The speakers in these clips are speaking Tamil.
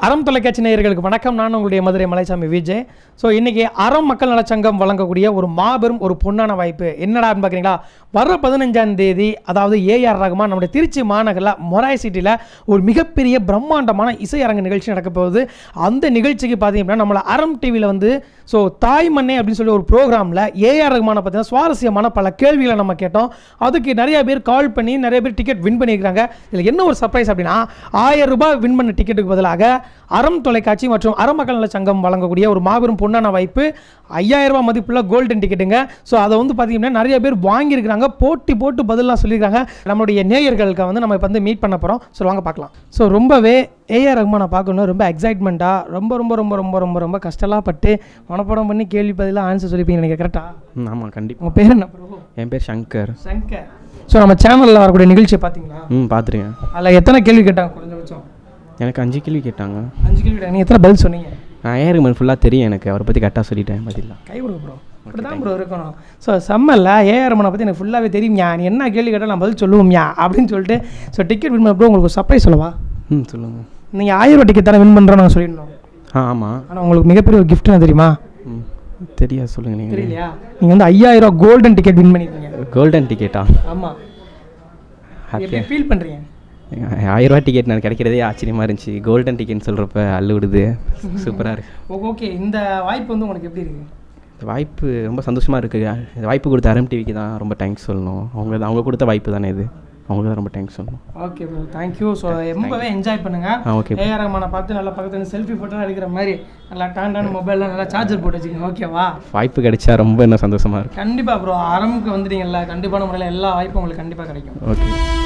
அறம் தொலைக்காட்சி நேயர்களுக்கு வணக்கம் நான் உங்களுடைய மதுரை மலைசாமி விஜய் ஸோ இன்னைக்கு அறம் மக்கள் நலச்சங்கம் வழங்கக்கூடிய ஒரு மாபெரும் ஒரு பொன்னான வாய்ப்பு என்னடான்னு பார்க்குறீங்களா வர பதினஞ்சாம் தேதி அதாவது ஏஆர் ரகுமான் நம்முடைய திருச்சி மாநகரில் மொராய் சிட்டியில் ஒரு மிகப்பெரிய பிரம்மாண்டமான இசையரங்க நிகழ்ச்சி நடக்க போகுது அந்த நிகழ்ச்சிக்கு பார்த்தீங்க அப்படின்னா நம்மள அறம் டிவியில் வந்து ஸோ தாய் மண்ணே அப்படின்னு சொல்லி ஒரு ப்ரோக்ராமில் ஏஆர் ரகுமானை பார்த்தீங்கன்னா சுவாரஸ்யமான பல கேள்விகளை நம்ம கேட்டோம் அதுக்கு நிறைய பேர் கால் பண்ணி நிறைய பேர் டிக்கெட் வின் பண்ணியிருக்காங்க இதில் என்ன ஒரு சர்ப்ரைஸ் அப்படின்னா ஆயிரம் ரூபாய் வின் பண்ண டிக்கெட்டுக்கு பதிலாக அறம் தொலைக்காட்சி மற்றும் அறம் மக்கள் நல சங்கம் வழங்கக்கூடிய ஒரு மாபெரும் பொன்னான வாய்ப்பு ஐயாயிரம் ரூபாய் மதிப்புள்ள கோல்டன் டிக்கெட்டுங்க ஸோ அதை வந்து பார்த்தீங்கன்னா நிறைய பேர் வாங்கியிருக்கிறாங்க போட்டி போட்டு பதிலாக சொல்லியிருக்காங்க நம்மளுடைய நேயர்களுக்கு வந்து நம்ம இப்போ வந்து மீட் பண்ண போகிறோம் ஸோ வாங்க பார்க்கலாம் ஸோ ரொம்பவே ஏஆர் ரஹ்மானை பார்க்கணும் ரொம்ப எக்ஸைட்மெண்ட்டாக ரொம்ப ரொம்ப ரொம்ப ரொம்ப ரொம்ப ரொம்ப கஷ்டலாம் பட்டு மனப்பாடம் பண்ணி கேள்வி பதிலாக ஆன்சர் சொல்லிப்பீங்க நினைக்கிறேன் கரெக்டாக ம் ஆமாம் கண்டிப்பாக உங்கள் பேர் என்ன ப்ரோ என் பேர் சங்கர் சங்கர் ஸோ நம்ம சேனலில் வரக்கூடிய நிகழ்ச்சியை பார்த்தீங்களா ம் பார்த்துருக்கேன் அதில் எத்தனை கேள்வி கேட்டாங்க குறைஞ்சபட்சம் எனக்கு அஞ்சு கேள்வி கேட்டாங்க அஞ்சு கேள்வி கேட்டாங்க நீங்கள் எத்தனை பதில் சொன்னீங்க நான் ஏஆர் ஃபுல்லாக தெரியும் எனக்கு அவரை பற்றி கரெக்டாக சொல்லிட்டேன் பதிலா கை கொடுங்க ப்ரோ இப்படி தான் ப்ரோ இருக்கணும் ஸோ செம்மல்ல ஏஆர் ரமனை பற்றி எனக்கு ஃபுல்லாகவே தெரியும்யா நீ என்ன கேள்வி கேட்டால் நான் பதில் சொல்லுவோம்யா அப்படின்னு சொல்லிட்டு ஸோ டிக்கெட் வின் பண்ண ப்ரோ உங்களுக்கு சர்ப்ரைஸ் சொல்லவா ம் சொல்லுங்கள் நீங்கள் ஆயிரம் ரூபா டிக்கெட் தானே வின் பண்ணுறோம் நான் சொல்லிடணும் ஆ ஆமாம் ஆனால் உங்களுக்கு மிகப்பெரிய ஒரு gift என்ன தெரியுமா ம் தெரியாது சொல்லுங்கள் நீங்கள் தெரியலையா நீங்கள் வந்து ஐயாயிரம் ரூபா கோல்டன் டிக்கெட் வின் பண்ணியிருக்கீங்க கோல்டன் டிக்கெட்டா ஆமாம் ஹாப்பியாக எப்படி ஃபீல் பண்ணுறீங்க ஆயிரரூவா டிக்கெட் நான் கிடைக்கிறதே ஆச்சரியமாக இருந்துச்சு கோல்டன் டிக்கெட்னு சொல்கிறப்ப அள்ளு விடுது சூப்பராக இருக்குது ஓகே இந்த வாய்ப்பு வந்து உங்களுக்கு எப்படி இருக்குது இந்த வாய்ப்பு ரொம்ப சந்தோஷமாக இருக்குது இந்த வாய்ப்பு கொடுத்த அரம் டிவிக்கு தான் ரொம்ப தேங்க்ஸ் சொல்லணும் அவங்க அவங்க கொடுத்த வாய்ப்பு தானே இது அவங்களுக்கு தான் ரொம்ப தேங்க்ஸ் சொல்லணும் ஓகே ப்ரோ தேங்க்யூ ஸோ ரொம்பவே என்ஜாய் பண்ணுங்க ஆ ஓகே ஏஆர் ரஹ்மானை பார்த்து நல்லா பக்கத்துல செல்ஃபி ஃபோட்டோ எடுக்கிற மாதிரி நல்லா டாண்டான மொபைலில் நல்லா சார்ஜர் போட்டு வச்சுக்கோங்க ஓகேவா வாய்ப்பு கிடைச்சா ரொம்ப இன்னும் சந்தோஷமாக இருக்கும் கண்டிப்பாக ப்ரோ அரமுக்கு வந்துட்டீங்கல்ல கண்டிப்பான முறையில் எல்லா வாய்ப்பும் உங்களுக்கு கண்டிப்பாக கிடைக்கும் ஓகே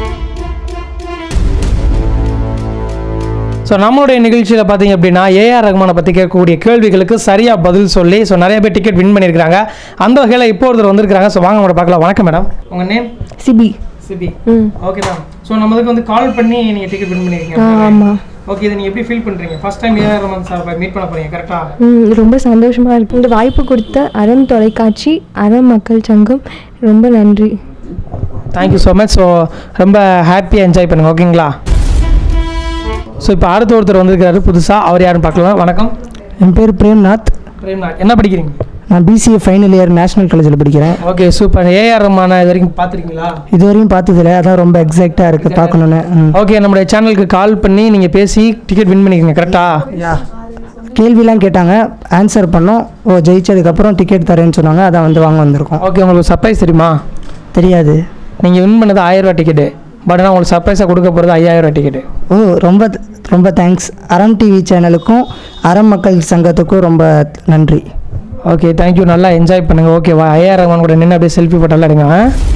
ஸோ நம்மளுடைய நிகழ்ச்சியில் பார்த்தீங்க அப்படின்னா ஏஆர் ரஹ்மானை பற்றி கேட்கக்கூடிய கேள்விகளுக்கு சரியாக பதில் சொல்லி ஸோ நிறைய பேர் டிக்கெட் வின் பண்ணியிருக்காங்க அந்த வகையில் இப்போ ஒருத்தர் வந்திருக்காங்க ஸோ வாங்க உங்களை பார்க்கலாம் வணக்கம் மேடம் உங்கள் நேம் சிபி சிபி ம் ஓகே மேம் ஸோ நம்மளுக்கு வந்து கால் பண்ணி நீங்கள் டிக்கெட் வின் ஆ பண்ணியிருக்கீங்க ஆமாம் ஓகே இதை நீங்கள் எப்படி ஃபீல் பண்ணுறீங்க first time A R Rahman sir meet பண்ண போறீங்க கரெக்டாக ம் ரொம்ப சந்தோஷமாக இருக்கு இந்த வாய்ப்பு கொடுத்த அறம் தொலைக்காட்சி அறம் மக்கள் சங்கம் ரொம்ப நன்றி தேங்க்யூ ஸோ மச் ஸோ ரொம்ப ஹாப்பியாக என்ஜாய் பண்ணுங்க ஓகேங்களா ஸோ இப்போ அடுத்த ஒருத்தர் வந்திருக்காரு புதுசாக அவர் யாருன்னு பார்க்கலாம் வணக்கம் என் பேர் பிரேம்நாத் பிரேம்நாத் என்ன படிக்கிறீங்க நான் பிசிஏ ஃபைனல் இயர் நேஷனல் காலேஜில் படிக்கிறேன் ஓகே சூப்பர் ஏஆர் ரஹ்மான இது வரைக்கும் பார்த்துருக்கீங்களா இது வரையும் பார்த்ததில்ல அதான் ரொம்ப எக்ஸைட்டாக இருக்குது பார்க்கணுன்னு ம். ஓகே நம்முடைய சேனலுக்கு கால் பண்ணி நீங்கள் பேசி டிக்கெட் வின் பண்ணிக்கோங்க கரெக்டா யா கேள்விலாம் கேட்டாங்க ஆன்சர் பண்ணோம் ஓ ஜெயிச்சதுக்கப்புறம் டிக்கெட் தரேன்னு சொன்னாங்க அதான் வந்து வாங்க வந்திருக்கோம் ஓகே உங்களுக்கு சர்ப்ரைஸ் தெரியுமா தெரியாது நீங்கள் வின் பண்ணது ஆயிரம் ரூபா டிக்கெட்டு பட் ஆனால் உங்களுக்கு சர்ப்ரைஸாக கொடுக்க போகிறது ஐயாயிரம் ரூபா டிக்கெட்டு ஓ ரொம்ப ரொம்ப தேங்க்ஸ் அறம் டிவி சேனலுக்கும் அறம் மக்கள் சங்கத்துக்கும் ரொம்ப நன்றி ஓகே தேங்க்யூ நல்லா என்ஜாய் பண்ணுங்கள் ஓகேவா ஏஆர் ரஹ்மான் கூட நின்று அப்படியே செல்ஃபி போட்டோலாம் எடுங்க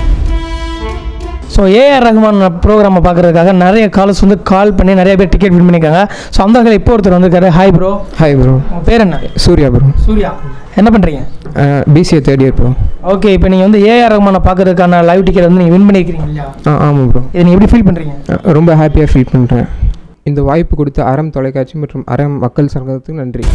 ஸோ ஏஆர் ரஹ்மான் ப்ரோக்ராமை பார்க்குறதுக்காக நிறைய காலர்ஸ் வந்து கால் பண்ணி நிறைய பேர் டிக்கெட் வின் பண்ணியிருக்காங்க ஸோ அந்த வகையில் இப்போ ஒருத்தர் வந்திருக்காரு ஹாய் ப்ரோ ஹாய் ப்ரோ உங்கள் பேர் என்ன சூர்யா ப்ரோ சூர்யா என்ன பண்ணுறீங்க BCA third year bro okay இப்போ நீங்கள் வந்து ஏஆர் ரஹ்மானை பார்க்கறதுக்கான லைவ் டிக்கெட் வந்து நீங்கள் வின் பண்ணியிருக்கிறீங்க இல்லையா ஆ ஆமாம் ப்ரோ இதை நீங்கள் எப்படி ஃபீல் பண்ணுறீங்க ரொம்ப ஹாப்பியாக ஃபீல் பண்ணுறேன் இந்த வாய்ப்பு கொடுத்த அறம் தொலைக்காட்சி மற்றும் அறம் மக்கள் சங்கத்துக்கு நன்றி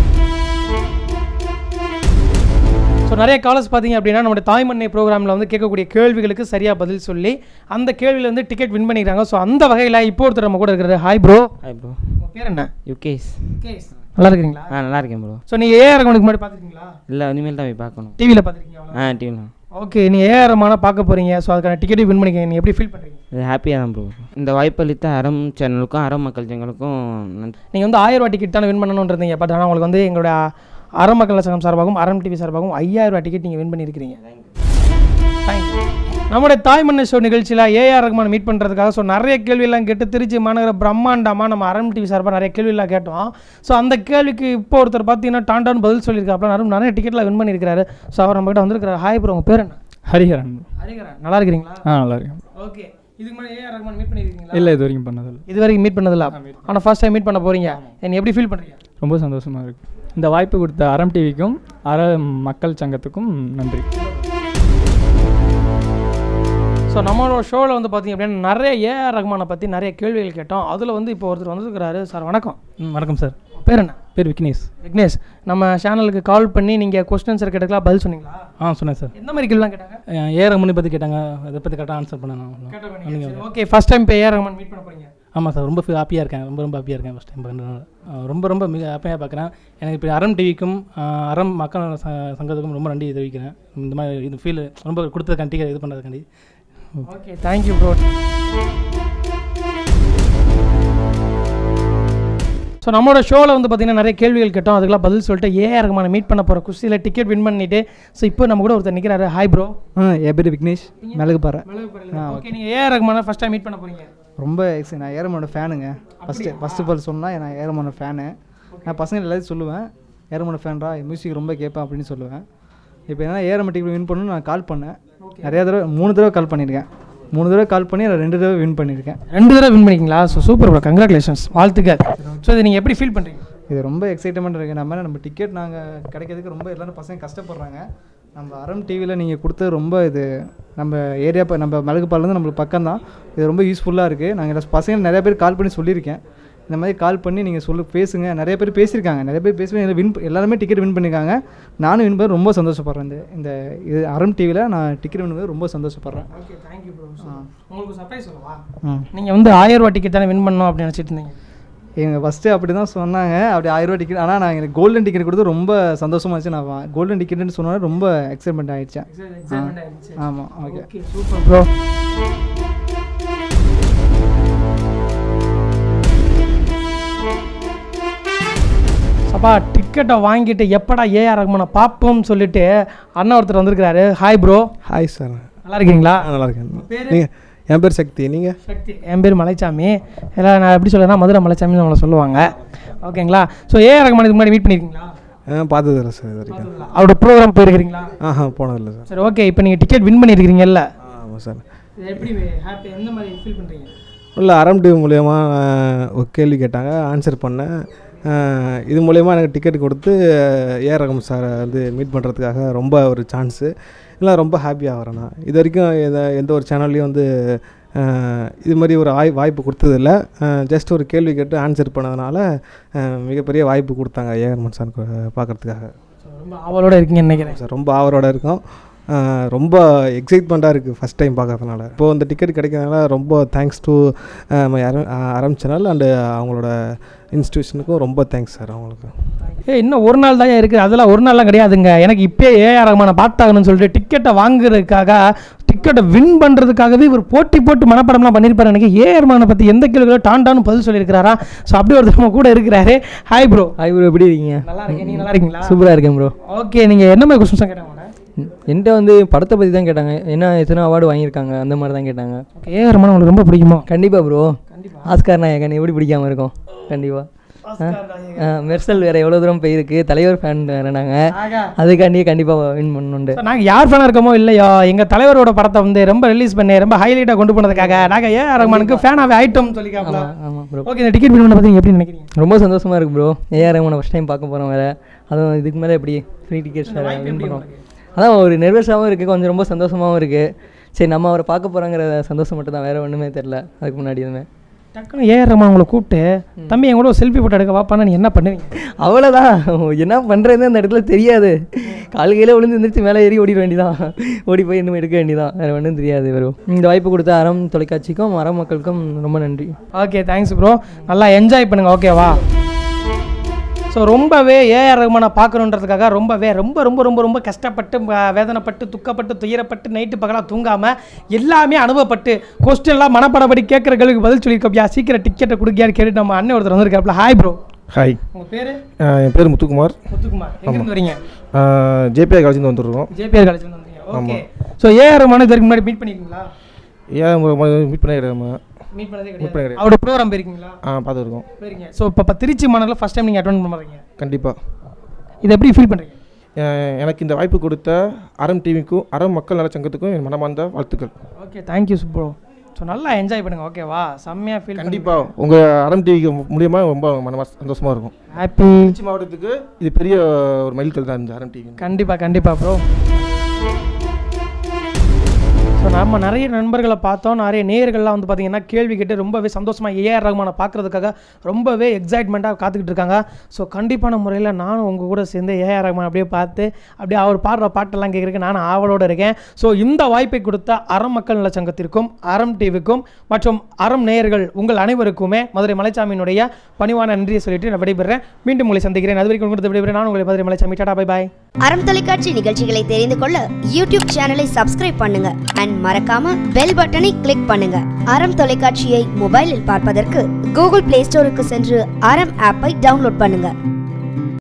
ஸோ நிறைய காலர்ஸ் பார்த்தீங்க அப்படின்னா நம்மளுடைய தாய்மண்ணை ப்ரோக்ராமில் வந்து கேட்கக்கூடிய கேள்விகளுக்கு சரியாக பதில் சொல்லி அந்த கேள்வியில் வந்து டிக்கெட் வின் பண்ணிக்கிறாங்க ஸோ அந்த வகையில் இப்போ ஒருத்தர் நம்ம கூட இருக்கிறது ஹாய் ப்ரோ ஹாய் ப்ரோ உங்கள் பேர் என்ன யூகேஸ் நல்லா இருக்கிறீங்களா ஆ நல்லா இருக்கேன் ப்ரோ ஸோ நீங்கள் ஏஆர் ரஹ்மானுக்கு முன்னாடி பார்த்துருக்கீங்களா இல்லை இனிமேல் தான் போய் பார்க்கணும் டிவியில் பார்த்துருக்கீங்க ஆ டிவிலாம் ஓகே நீ ஏஆர் ரஹ்மானை பார்க்க போகிறீங்க ஸோ அதுக்கான டிக்கெட்டை வின் பண்ணிக்கங்க நீங்கள் எப்படி ஃபீல் பண்ணுறீங்க இது ஹாப்பியாக தான் ப்ரோ இந்த வாய்ப்பளித்த அறம் சேனலுக்கும் அறம் மக்கள் சேனலுக்கும் நன்றி நீங்கள் வந்து ஆயிரம் ரூபா டிக்கெட் தானே வின் பண்ணணும்னு இருந்தீங்க பட் ஆனால் உங்களுக்கு வந்து எங்களுடைய அறம் மக்கள் சங்கம் சார்பாகவும் அறம் டிவி சார்பாகவும் ஐயாயிரம் ரூபா டிக்கெட் நீங்கள் வின் பண்ணியிருக்கிறீங்க Thank you. நம்முடைய தாய்மண்ண ஷோ நிகழ்ச்சியில் ஏஆர் ரஹ்மான் மீட் பண்ணுறதுக்காக ஸோ நிறைய கேள்வியெல்லாம் கேட்டு திருச்சி மாநகர பிரம்மாண்டமாக நம்ம அறம் டிவி சார்பாக நிறைய கேள்வியெல்லாம் கேட்டோம் ஸோ அந்த கேள்விக்கு இப்போ ஒருத்தர் பார்த்தீங்கன்னா டாண்டான்னு பதில் சொல்லியிருக்காப்புல நிறைய நிறைய டிக்கெட்லாம் வின் பண்ணியிருக்காரு ஸோ அவர் நம்மகிட்ட வந்திருக்கிறார் ஹாய் ப்ரோ உங்கள் பேர் என்ன ஹரிஹரன் ஹரிகரன் நல்லா இருக்கிறீங்களா ஆ நல்லா இருக்கேன் ஓகே இதுக்கு முன்னாடி ஏஆர் ரஹ்மான் மீட் பண்ணியிருக்கீங்களா இல்லை இது வரைக்கும் பண்ணதில்லை இது வரைக்கும் மீட் பண்ணதில்ல ஆனால் ஃபர்ஸ்ட் டைம் மீட் பண்ண போகிறீங்க என்ன எப்படி ஃபீல் பண்ணுறீங்க ரொம்ப சந்தோஷமாக இருக்குது இந்த வாய்ப்பு கொடுத்த அறம் டிவிக்கும் அறம் மக்கள் சங்கத்துக்கும் நன்றி ஸோ நம்மளோட ஷோவில் வந்து பார்த்தீங்க அப்படின்னா நிறைய ஏஆர் ரஹ்மானை பற்றி நிறைய கேள்விகள் கேட்டோம் அதில் வந்து இப்போ ஒருத்தர் வந்திருக்கிறாரு சார் வணக்கம் ம் வணக்கம் சார் உங்க பேர் என்ன பேர் விக்னேஷ் விக்னேஷ் நம்ம சேனலுக்கு கால் பண்ணி நீங்கள் கொஸ்டின்ஸ் கேட்டுக்கலாம் பதில் சொன்னீங்களா ஆ சொன்னேன் சார் எந்த மாதிரி கேள்விலாம் கேட்டாங்க ஏ ரமணி பற்றி கேட்டாங்க அதை பற்றி கரெக்டாக ஆன்சர் பண்ணேன் ஓகே ஃபர்ஸ்ட் டைம் இப்போ ஏஆர் ரஹ்மான் மீட் பண்ண போறீங்க ஆமாம் சார் ரொம்ப ஹாப்பியாக இருக்கேன் ரொம்ப ரொம்ப ஹாப்பியாக இருக்கேன் ஃபஸ்ட் டைம் பண்ணுறதுனால ரொம்ப ரொம்ப மிக ஹாப்பியாக பார்க்குறேன் எனக்கு இப்போ அறம் டிவிக்கும் அறம் மக்கள் நல ச- சங்கத்துக்கும் ரொம்ப நன்றி தெரிவிக்கிறேன் இந்த மாதிரி இது ஃபீல் ரொம்ப கொடுத்ததுக்காண்டி இது பண்ணுறதுக்காண்டி ஓகே தேங்க்யூ ப்ரோ ஸோ நம்மளோட ஷோவில் வந்து பார்த்தீங்கன்னா நிறைய கேள்விகள் கேட்டோம் அதுக்கெல்லாம் பதில் சொல்லிட்டு ஏஆர் ரகுமான மீட் பண்ண போகிற குஸ்தியில் டிக்கெட் வின் பண்ணிட்டு ஸோ இப்போ நம்ம கூட ஒருத்தர் நிற்கிறாரு ஹாய் ப்ரோ ஆ என் பேர் விக்னேஷ் மிளகு பாறை ஓகே நீங்கள் A R Rahman first time meet பண்ண போகிறீங்க ரொம்ப எக்ஸை நான் ஏரமோட ஃபேனுங்க ஃபஸ்ட்டு ஃபஸ்ட் ஆஃப் ஆல் சொன்னால் நான் ஏரமோட ஃபேனு நான் பசங்க எல்லாத்தையும் சொல்லுவேன் ஏரமோட ஃபேன்ரா மியூசிக் ரொம்ப கேட்பேன் அப்படின்னு சொல்லுவேன் இப்போ என்ன ஏரம டிக்கெட் வின் பண்ணணும்னு நான் கால் பண்ணேன் நிறையா தடவை மூணு தடவை கால் பண்ணியிருக்கேன் மூணு தடவை கால் பண்ணி நான் ரெண்டு தடவை வின் பண்ணியிருக்கேன் ரெண்டு தடவை வின் பண்ணிக்கிங்களா ஸோ சூப்பர் ப்ரோ கங்க்ராச்சுலேஷன்ஸ் வாழ்த்துக்கள் ஸோ இது நீங்கள் எப்படி ஃபீல் பண்ணுறீங்க இது ரொம்ப எக்ஸைட்மெண்ட் இருக்குது நம்ம நம்ம டிக்கெட் நாங்கள் கிடைக்கிறதுக்கு ரொம்ப எல்லாரும் பசங்க கஷ்டப்படுறாங்க நம்ம அறம் டிவியில் நீங்கள் கொடுத்தது ரொம்ப இது நம்ம ஏரியா இப்போ நம்ம மிளகுப்பாலேருந்து நம்மளுக்கு பக்கம் தான் இது ரொம்ப யூஸ்ஃபுல்லாக இருக்குது நாங்கள் எல்லா பசங்க நிறைய பேர் கால் பண்ணி சொல்லியிருக்கேன் இந்த மாதிரி கால் பண்ணி நீங்கள் சொல்லு பேசுங்க நிறைய பேர் பேசியிருக்காங்க நிறைய பேர் பேசி வின் எல்லாருமே டிக்கெட் வின் பண்ணியிருக்காங்க நானும் வின் பண்ண ரொம்ப சந்தோஷப்படுறேன் இந்த இந்த இது அறம் டிவியில் நான் டிக்கெட் வின் பண்ணி ரொம்ப சந்தோஷப்படுறேன் ஓகே தேங்க்யூ ப்ரோ உங்களுக்கு சர்ப்ரைஸ் சொல்லவா ம் நீங்கள் வந்து ஆயிரம் ரூபா டிக்கெட் தானே வின் பண்ணணும் அப்படின்னு நினச்சிட்டு இருந்தீங்க எங்கள் ஃபஸ்ட்டு அப்படி தான் சொன்னாங்க அப்படி ஆயிரம் ரூபா டிக்கெட் ஆனால் நான் எனக்கு கோல்டன் டிக்கெட் கொடுத்து ரொம்ப சந்தோஷமா இருந்துச்சு நான் கோல்டன் டிக்கெட்னு சொன்னோன்னே ரொம்ப எக்ஸைட்மெண்ட் ஆகிடுச்சேன் ஆமாம் ஓகே ஓகே சூப்பர் ப்ரோ அப்பா டிக்கெட்டை வாங்கிட்டு எப்படா ஏஆர் ரகுமானை பார்ப்போம்னு சொல்லிட்டு அண்ணா ஒருத்தர் வந்திருக்கிறாரு ஹாய் ப்ரோ ஹாய் சார் நல்லா இருக்கீங்களா நல்லா இருக்கேன் பேரு? நீங்கள் என் பேர் சக்தி நீங்கள் சக்தி என் பேர் மலைச்சாமி எல்லாம் நான் எப்படி சொல்லுறேன்னா மதுரை மலைச்சாமி நம்மளை சொல்லுவாங்க ஓகேங்களா ஸோ ஏஆர் ரகுமான் இதுக்கு முன்னாடி மீட் பண்ணியிருக்கீங்களா பார்த்ததில்ல சார் இது வரைக்கும் அவரோட ப்ரோக்ராம் போயிருக்கிறீங்களா ஆஹா போனதில்லை சார் சரி ஓகே இப்போ நீங்கள் டிக்கெட் வின் பண்ணியிருக்கிறீங்கல்ல ஆமாம் சார் இது எப்படி ஹாப்பி எந்த மாதிரி ஃபீல் பண்ணுறீங்க இல்லை அறம் டிவி மூலயமா ஒரு கேள்வி கேட்டாங்க ஆன்சர் பண்ணேன் அஹ், இது மூலயமா எனக்கு டிக்கெட் கொடுத்து ஏ ரகம் சாரை வந்து மீட் பண்ணுறதுக்காக ரொம்ப ஒரு சான்ஸு இல்லை ரொம்ப ஹாப்பியாக வரேன் நான் இது வரைக்கும் எந்த எந்த ஒரு சேனல்லையும் வந்து அஹ், இது மாதிரி ஒரு ஆய் வாய்ப்பு கொடுத்ததில்ல ஜஸ்ட் ஒரு கேள்வி கேட்டு ஆன்சர் பண்ணதுனால அஹ், மிகப்பெரிய வாய்ப்பு கொடுத்தாங்க ஏ ரமன் சார் பார்க்குறதுக்காக ரொம்ப ஆவலோட இருக்கீங்கன்னு நினைக்கிறேன் சார் ரொம்ப ஆவரோட இருக்கும் அஹ் ரொம்ப எக்ஸைட்மெண்ட்டாக இருக்குது ஃபஸ்ட் டைம் பார்க்கறதுனால இப்போது இந்த டிக்கெட் கிடைக்கிறதுனால ரொம்ப thanks to Aram channel and அவங்களோட இன்ஸ்டியூஷனுக்கும் ரொம்ப தேங்க்ஸ் சார் அவங்களுக்கு ஏ இன்னும் ஒரு நாள் தான் இருக்குது அதெல்லாம் ஒரு நாள்லாம் கிடையாதுங்க எனக்கு இப்போயே ஏஆர் ரகுமானை பார்த்தாகணும்னு சொல்லிட்டு டிக்கெட்டை வாங்குறதுக்காக டிக்கெட்டை வின் பண்ணுறதுக்காகவே இவர் போட்டி போட்டு மனப்படம்லாம் பண்ணியிருப்பாரு எனக்கு ஏஆர் ரகுமானை பற்றி எந்த கேள்விகளோ டாண்டான்னு பதில் சொல்லியிருக்கிறாரா ஸோ அப்படி ஒருத்தர் நம்ம கூட இருக்கிறாரு ஹாய் ப்ரோ ஹாய் ப்ரோ எப்படி இருக்கீங்க நல்லா இருக்கேன் நீங்கள் நல்லா இருக்கீங்களா சூப்பராக இருக்கேன் ப்ரோ ஓகே நீங்கள் என்ன மாதிரி கொஸ்டின்ஸ் கேட்டாங்க என்கிட்ட வந்து படத்தை பற்றி தான் கேட்டாங்க என்ன எத்தனை அவார்டு வாங்கியிருக்காங்க அந்த மாதிரி தான் கேட்டாங்க ஓகே ஏஆர் ரகுமான் உங்களுக்கு ரொம்ப பிடிக்குமா கண்டிப்பாக ப்ரோ ஆஸ்கார் நாயகன் எப்படி பிடிக்காம இருக்கும் கண்டிப்பாக மெர்சல் வேறு எவ்வளோ தூரம் போயிருக்கு தலைவர் ஃபேன் வேறு நாங்கள் அதுக்காண்டியே கண்டிப்பாக வின் பண்ணணுண்டு நாங்கள் யார் ஃபேனாக இருக்கோமோ இல்லையோ எங்கள் தலைவரோட படத்தை வந்து ரொம்ப ரிலீஸ் பண்ணி ரொம்ப ஹைலைட்டாக கொண்டு போனதுக்காக நாங்கள் ஏஆர் ரகுமானுக்கு ஃபேனாகவே ஆயிட்டோம் சொல்லிக்காப்ல ஆமாம் ஆமாம் ப்ரோ ஓகே இந்த டிக்கெட் வின் பண்ண பற்றி எப்படி நினைக்கிறீங்க ரொம்ப சந்தோஷமாக இருக்கு ப்ரோ ஏஆர் ரஹ்மானை ஃபஸ்ட் டைம் பார்க்க போகிறோம் வேறு அதுவும் இதுக்கு மேலே எப்படி ஃப்ரீ டிக்கெட்ஸ் வேறு வின் பண்ணோம் அதான் ஒரு நெர்வஸாகவும் இருக்குது கொஞ்சம் ரொம்ப சந்தோஷமாகவும் இருக்குது சரி நம்ம அவரை பார்க்க போகிறோங்கிற சந்தோஷம் மட்டும் தான் வேறு ஒன்றுமே தெரில அதுக்கு முன்னாடி எதுவுமே டக்குனு ஏஆர் ரகுமான் உங்களை கூப்பிட்டு தம்பி என் கூட ஒரு செல்ஃபி போட்டோ எடுக்க வாப்பான்னு நீ என்ன பண்ணுவீங்க அவ்வளோதான் என்ன பண்ணுறதுன்னு அந்த இடத்துல தெரியாது கால் கையில் விழுந்து எந்திரிச்சு மேலே ஏறி ஓடிட வேண்டியதான் ஓடி போய் இன்னும் எடுக்க வேண்டியதான் வேறு ஒன்றும் தெரியாது வரும் இந்த வாய்ப்பு கொடுத்த அறம் தொலைக்காட்சிக்கும் அறம் மக்களுக்கும் ரொம்ப நன்றி ஓகே தேங்க்ஸ் ப்ரோ நல்லா என்ஜாய் பண்ணுங்க ஓகேவா ஸோ ரொம்பவே ஏஆர் ரகுமானை பார்க்கணுன்றதுக்காக ரொம்பவே ரொம்ப ரொம்ப ரொம்ப ரொம்ப கஷ்டப்பட்டு ம- வேதனைப்பட்டு துக்கப்பட்டு துயரப்பட்டு நைட்டு பகலாக தூங்காமல் எல்லாமே அனுபவப்பட்டு கொஸ்டின் எல்லாம் மனப்படப்படி கேட்குற கேள்விக்கு பதில் சொல்லியிருக்கோப்பியா சீக்கிரம் டிக்கெட்டை கொடுக்கியான்னு கேட்டு நம்ம அண்ணன் ஒருத்தர் வந்திருக்காப்புல ஹாய் ப்ரோ ஹாய் உங்கள் பேர் என் பேர் முத்துக்குமார் முத்துக்குமார் எங்கேருந்து வரீங்க ஜேபிஆர் காலேஜ்லேருந்து வந்துருக்கோம் ஜேபிஆர் காலேஜ்ல வந்தீங்க ஓகே ஸோ ஏஆர் ரகுமானை இதுக்கு முன்னாடி மீட் பண்ணியிருக்கீங்களா ஏன் மீட் பண்ண கிடையாது நம்ம மீட் பண்ணதே மீட் பண்ண கிடையாது கிடையாது அவரோட ப்ரோக்ராம் போயிருக்கீங்களா ஆ பார்த்துருக்கோம் போயிருக்கீங்க ஸோ இப்போ திருச்சி மாநகரில் ஃபஸ்ட் டைம் நீங்கள் அட்டன் பண்ணுறீங்க கண்டிப்பாக இதை எப்படி ஃபீல் பண்ணுறீங்க எனக்கு இந்த வாய்ப்பு கொடுத்த அறம் டிவிக்கும் அறம் மக்கள் நலச்சங்கத்துக்கும் என் மனமார்ந்த வாழ்த்துக்கள் ஓகே தேங்க்யூ ப்ரோ ஸோ நல்லா என்ஜாய் பண்ணுங்க ஓகேவா செம்மையாக ஃபீல் கண்டிப்பாக உங்கள் அறம் டிவிக்கு மூலியமாக ரொம்ப மனமா சந்தோஷமாக இருக்கும் ஹாப்பி திருச்சி மாவட்டத்துக்கு இது பெரிய ஒரு மைல்கல் தான் இந்த அறம் டிவி கண்டிப்பாக கண்டிப்பாக ப்ரோ ஸோ நம்ம நிறைய நண்பர்களை பார்த்தோம் நிறைய நேயர்கள்லாம் வந்து பார்த்தீங்கன்னா கேள்வி கேட்டு ரொம்பவே சந்தோஷமாக ஏஆர் ரகுமானை பார்க்குறதுக்காக ரொம்பவே எக்ஸைட்மெண்ட்டாக காத்துக்கிட்டு இருக்காங்க ஸோ கண்டிப்பான முறையில் நானும் உங்கள் கூட சேர்ந்து ஏஆர் ரகுமான் அப்படியே பார்த்து அப்படியே அவர் பாடுற பாட்டெல்லாம் கேட்குறதுக்கு நானும் ஆவலோடு இருக்கேன் ஸோ இந்த வாய்ப்பை கொடுத்த அறம் மக்கள் நல சங்கத்திற்கும் அறம் டிவிக்கும் மற்றும் அறம் நேயர்கள் உங்கள் அனைவருக்குமே மதுரை மலைச்சாமியினுடைய பணிவான நன்றியை சொல்லிட்டு நான் விடைபெறேன் மீண்டும் உங்களை சந்திக்கிறேன் அது வரைக்கும் உங்களுக்கு விடைபெறேன் நான் உங்களை Madurai Malaichami tata bye bye Aram தொலைக்காட்சி நிகழ்ச்சிகளை தெரிந்து கொள்ள யூடியூப் சேனலை சப்ஸ்கிரைப் பண்ணுங்க அண்ட் மறக்காம பெல் பட்டனை கிளிக் பண்ணுங்க அறம் தொலைக்காட்சியை மொபைலில் பார்ப்பதற்கு கூகுள் பிளே ஸ்டோருக்கு சென்று அறம் ஆப்பை டவுன்லோட் பண்ணுங்க